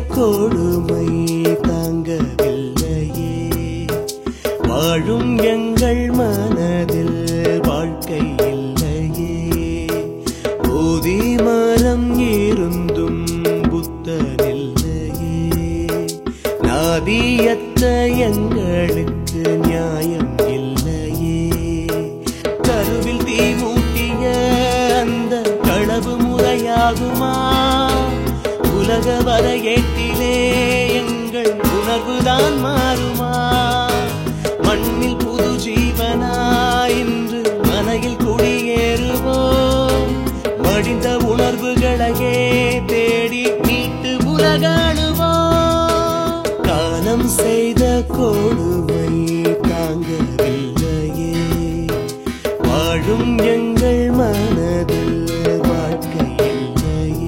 கொடுமை தாங்கவில்லையே வாழும் எங்கள் மனதில் வாழ்க்கை இல்லையே போதி மரம் இருந்தும் புத்தனில்லையே நாதியத்த எங்களுக்கு நியாயம் இல்லையே கருவில் தீ மூட்டிய அந்த களவு முறையாகுமா உலக வரையேட்டிலே எங்கள் உணர்வுதான் மாறுமா மண்ணில் புது ஜீவனா இன்று மனையில் குடியேறுவோம் மடிந்த உணர்வுகளையே தேடி மீட்டு உலகாணுவோம் காலம் செய்த கொடுமை தாங்கவில்லையே வாழும் எங்கள் மனதில் வாழ்க்கை இல்லையே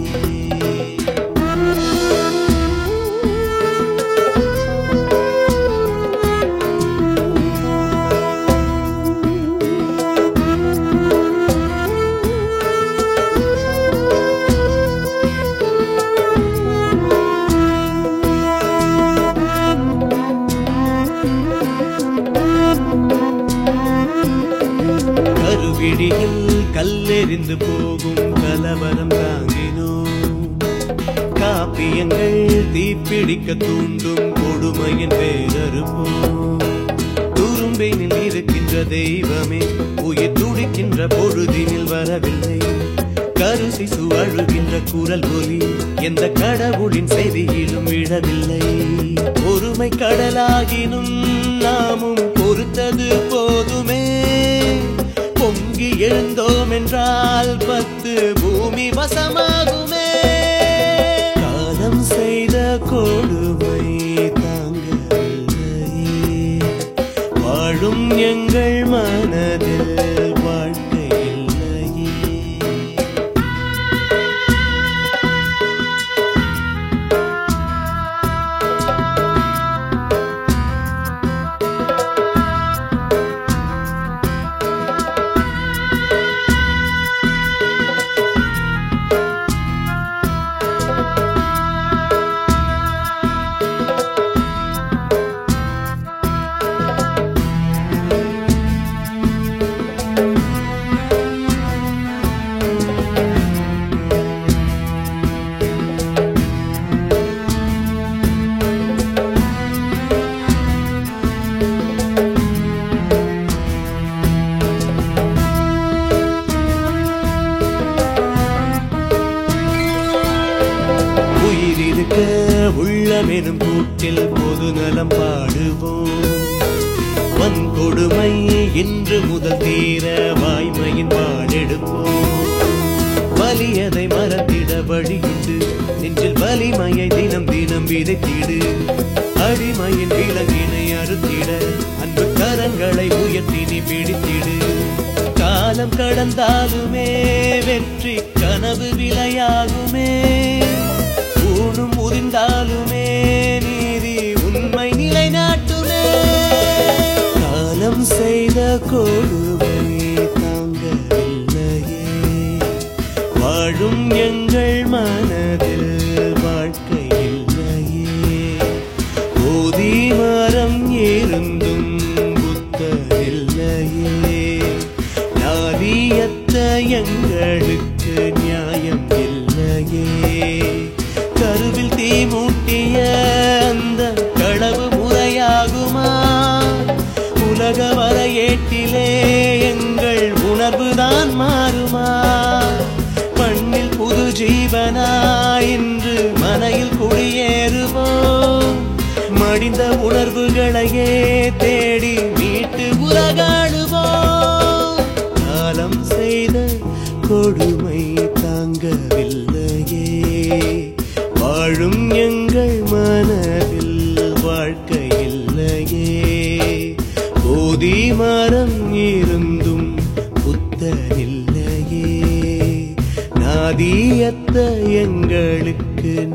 கருவிழியில் கல்லெறிந்து போகும் கலவரம் தாங்கினோம் காப்பியங்கள் தீப்பிடிக்க தூண்டும் கொடுமையின் பேரறுப்போம் துரும்பினில் இருக்கின்ற தெய்வமே உயிர் துடிக்கின்ற பொழுதினில் வரவில்லை கரு சிசு அழுகின்ற குரல் ஒலி எந்த கடவுளின் செய்தியிலும் விழவில்லை பொறுமை கடலாகினும் நாமும் பொறுத்தது போதுமே பொங்கி எழுந்தோம் என்றால் பத்து பூமி வசமாகுமே காலம் செய்த கொடுமை தாங்கவில்லையே வாழும் எங்கள் மனதில் வாழ்க்கை இல்லையே உயிரிருக்க உள்ளமெனும் கூட்டில் பொது நலம் பாடுவோம் வன்கொடுமை இன்று முதல் தீர வாய்மையின் பாடெடுப்போம் வலியதை மறந்திட வழியுண்டு நெஞ்சில் வலிமையை தினம் தினம் விதைத்திடு அடிமையின் விலங்கினை அறுத்திட அன்பு கரங்களை உயர்த்தி நீ பிடித்திடு காலம் கடந்தாலுமே வெற்றி கனவு விலையாகுமே ஊனும் முதிர்ந்தாலுமே நீதி உண்மை நிலைநாட்டுமே காலம் செய்த கொடுமை தாங்கவில்லையே வாழும் எங்கள் மனதில் வாழ்க்கை இல்லையே போதி மரம் இருந்தும் புத்தனில்லையே நாதியத்த எங்களுக்கு நியாயம் இல்லையே கருவில் தீ மூட்டிய அந்த களவு முறையாகுமா உலக வரையேட்டிலே எங்கள் உணர்வுதான் மாறுமா மண்ணில் புது ஜீவனா இன்று மனையில் குடியேறுவோம் மடிந்த உணர்வுகளையே தேடி மீட்டு உலகாடுவோம் காலம் செய்த கொடுமை தாங்கவில்லையே வாழும் எங்கள் மனதில் வாழ்க்கை இல்லையே போதி மரம் இருந்தும் புத்தனில்லையே நாதியத்த எங்களுக்கு